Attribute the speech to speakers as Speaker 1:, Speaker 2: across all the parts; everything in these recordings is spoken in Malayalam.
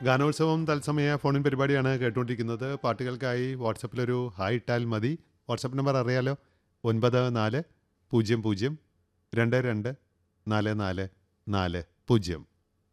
Speaker 1: ഗാനോത്സവം തത്സമയ ഫോണിൻ പരിപാടിയാണ് കേട്ടുകൊണ്ടിരിക്കുന്നത് പാട്ടുകൾക്കായി വാട്സപ്പിലൊരു ഹായ് ഇട്ടാൽ മതി വാട്സപ്പ് നമ്പർ അറിയാലോ ഒൻപത് നാല് പൂജ്യം പൂജ്യം രണ്ട് രണ്ട് നാല് നാല് നാല് പൂജ്യം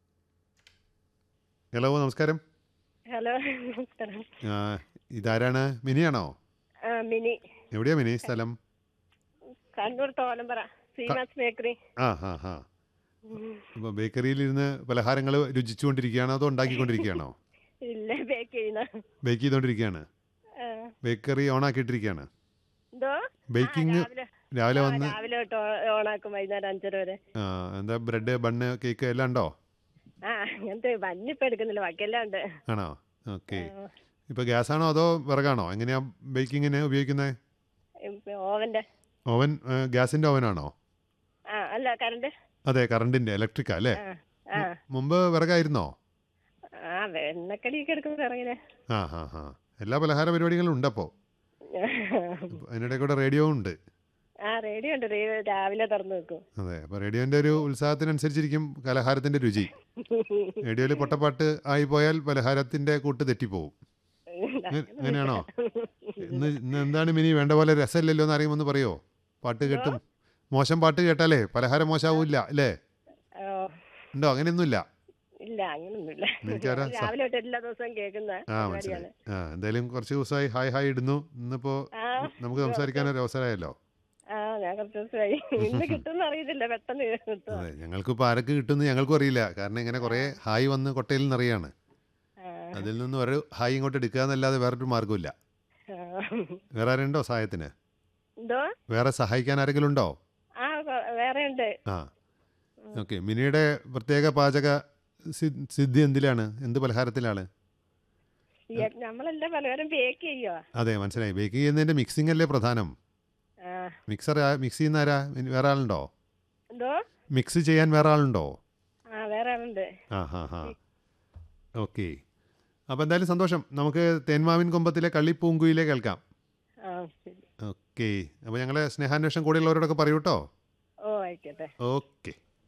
Speaker 1: ഹലോ നമസ്കാരം
Speaker 2: ഹലോ നമസ്കാരം
Speaker 1: ആ, ഇതാരാണ് മിനിയാണോ
Speaker 2: ആ മിനി
Speaker 1: എവിടെയാ മിനി സ്ഥലം
Speaker 2: കണ്ണൂർ തോലമ്പറ ശ്രീമാസ് ബേക്കറി
Speaker 1: ആ ഹാ ഹാ ഇപ്പോൾ ബേക്കറിയിലിരുന്ന് പലഹാരങ്ങൾ രുചിച്ചുകൊണ്ടിരിക്കുകയാണോ അതോ ഉണ്ടാക്കിക്കൊണ്ടിരിക്കുകയാണോ
Speaker 2: ഇല്ല ബേക്ക് ചെയ്യുന്ന
Speaker 1: ബേക്ക് ചെയ്തുകൊണ്ടിരിക്കുകയാണ്
Speaker 2: ആ,
Speaker 1: ബേക്കറി ഓണാക്കിയിട്ടിരിക്കുകയാണ്
Speaker 2: എന്തോ
Speaker 1: ബേക്കിംഗ്
Speaker 2: ആ, രാവിലെ
Speaker 1: രാവിലെ
Speaker 2: ആ,
Speaker 1: വന്ന്
Speaker 2: രാവിലെ തൊട്ട് ഓ- ഓണാക്കും വൈകുന്നേരം അഞ്ചര വരെ
Speaker 1: ആ, എന്താ ബ്രെഡ് ബണ്ണ് കേക്ക് എല്ലാം ഉണ്ടോ
Speaker 2: ആ അങ്ങനത്തെ വന്നിപ്പോ എടുക്കുന്നില്ല ബാക്കിയെല്ലാം ഉണ്ട്
Speaker 1: ആണോ ഓക്കെ
Speaker 2: ആ,
Speaker 1: ഇപ്പോൾ ഗ്യാസാണോ അതോ വിറകാണോ എങ്ങനെയാ ബേക്കിങ്ങിന് ഉപയോഗിക്കുന്നത്
Speaker 2: ഇപ്പൊ ഓവന്റെ
Speaker 1: ഓവൻ ഗ്യാസിൻ്റെ ഓവനാണോ
Speaker 2: ആ അല്ല കറണ്ട്
Speaker 1: അതെ കറണ്ടിൻ്റെ ഇലക്ട്രിക്കാ അല്ലേ
Speaker 2: ആ ആ
Speaker 1: മുമ്പ് വിറകായിരുന്നോ
Speaker 2: ആ വെണ്ണക്കടിയൊക്കെ എടുക്കുമ്പോ ഇറങ്ങിനെ
Speaker 1: ആ ഹാ ഹാ എല്ലാ പലഹാര പരിപാടികളും ഉണ്ടപ്പോൾ അതിനിടെ കൂടെ റേഡിയോ ഉണ്ട്
Speaker 2: ആ റേഡിയോ ഉണ്ട് റേ- രാവിലെ തുറന്നു വെക്കും
Speaker 1: അതെ അപ്പോൾ റേഡിയോൻ്റെ ഒരു ഉത്സാഹത്തിനനുസരിച്ചിരിക്കും പലഹാരത്തിൻ്റെ രുചി റേഡിയോയിൽ പൊട്ടപ്പാട്ട് ആയി പോയാൽ പലഹാരത്തിൻ്റെ കൂട്ട് തെറ്റിപ്പോവും ഇങ്ങ- അങ്ങനെയാണോ ഇന്ന് ഇന്ന് എന്താണ് മിനി വേണ്ട പോലെ രസമില്ലല്ലോ എന്ന് അറിയുമെന്ന് പറയോ പാട്ട് കേട്ടും മോശം പാട്ട് കേട്ടാലേ പലഹാരം മോശമാവില്ല അല്ലേ
Speaker 2: ഓ,
Speaker 1: ഉണ്ടോ അങ്ങനെയൊന്നുമില്ല
Speaker 2: ഇല്ല അങ്ങനൊന്നുമില്ല
Speaker 1: എനിക്കാരാ സ-
Speaker 2: രാവിലെ തൊട്ട് എല്ലാ ദിവസവും കേൾക്കുന്ന
Speaker 1: ആ മനസ്സിലായി ആ എന്തായാലും കുറച്ച് ദിവസമായി ഹായ് ഹായ് ഇടുന്നു ഇന്നിപ്പോൾ
Speaker 2: ആ
Speaker 1: നമുക്ക് സംസാരിക്കാൻ ഒരു അവസരമായല്ലോ
Speaker 2: ആ ഞാൻ കുറച്ച് ദിവസമായി ഇന്ന് കിട്ടുമെന്ന് അറിയത്തില്ല പെട്ടെന്ന് കിട്ടും
Speaker 1: അതെ ഞങ്ങൾക്കിപ്പോൾ ആരൊക്കെ കിട്ടുമെന്ന് ഞങ്ങൾക്കും അറിയില്ല കാരണം ഇങ്ങനെ കുറേ ഹായ് വന്ന് കൊട്ടയിൽ നിന്നറിയാണ്
Speaker 2: ആ,
Speaker 1: അതിൽ നിന്ന് ഒരു ഹായ് ഇങ്ങോട്ട് എടുക്കുക എന്നല്ലാതെ വേറൊരു മാർഗ്ഗമില്ല
Speaker 2: ആ.
Speaker 1: വേറെ ആരുണ്ടോ സഹായത്തിന്
Speaker 2: എന്തോ
Speaker 1: വേറെ സഹായിക്കാൻ ആരെങ്കിലും ഉണ്ടോ
Speaker 2: ആ കൊ- വേറെ ഉണ്ട്
Speaker 1: ആ ഓക്കെ മിനിയുടെ പ്രത്യേക പാചക സി- സിദ്ധി എന്തിലാണ് എന്ത് പലഹാരത്തിലാണ്
Speaker 2: ഈ നമ്മളെല്ലാം പലവരും ബേക്ക് ചെയ്യുവോ
Speaker 1: അതെ മനസ്സിലായി ബേക്ക് ചെയ്യുന്നതിൻ്റെ മിക്സിംഗ് അല്ലേ പ്രധാനം
Speaker 2: ആ
Speaker 1: മിക്സർ മിക്സ് ചെയ്യുന്ന ആരാ ഇനി വേറെ ആളുണ്ടോ
Speaker 2: എന്തോ
Speaker 1: മിക്സ് ചെയ്യാൻ വേറെ ആളുണ്ടോ
Speaker 2: ആ വേറെ ആളുണ്ട്
Speaker 1: ആ ഹാ ഹാ ഓക്കെ അപ്പോൾ എന്തായാലും സന്തോഷം നമുക്ക് തേന്മാവിൻ കൊമ്പത്തിലെ കള്ളിപ്പൂങ്കുയിലെ കേൾക്കാം
Speaker 2: ആ ശരി
Speaker 1: ഓക്കെ അപ്പോൾ ഞങ്ങളെ സ്നേഹാന്വേഷണം കൂടെയുള്ളവരോടൊക്കെ പറയൂ കേട്ടോ
Speaker 2: ഓ ആയിക്കോട്ടെ
Speaker 1: ഓക്കെ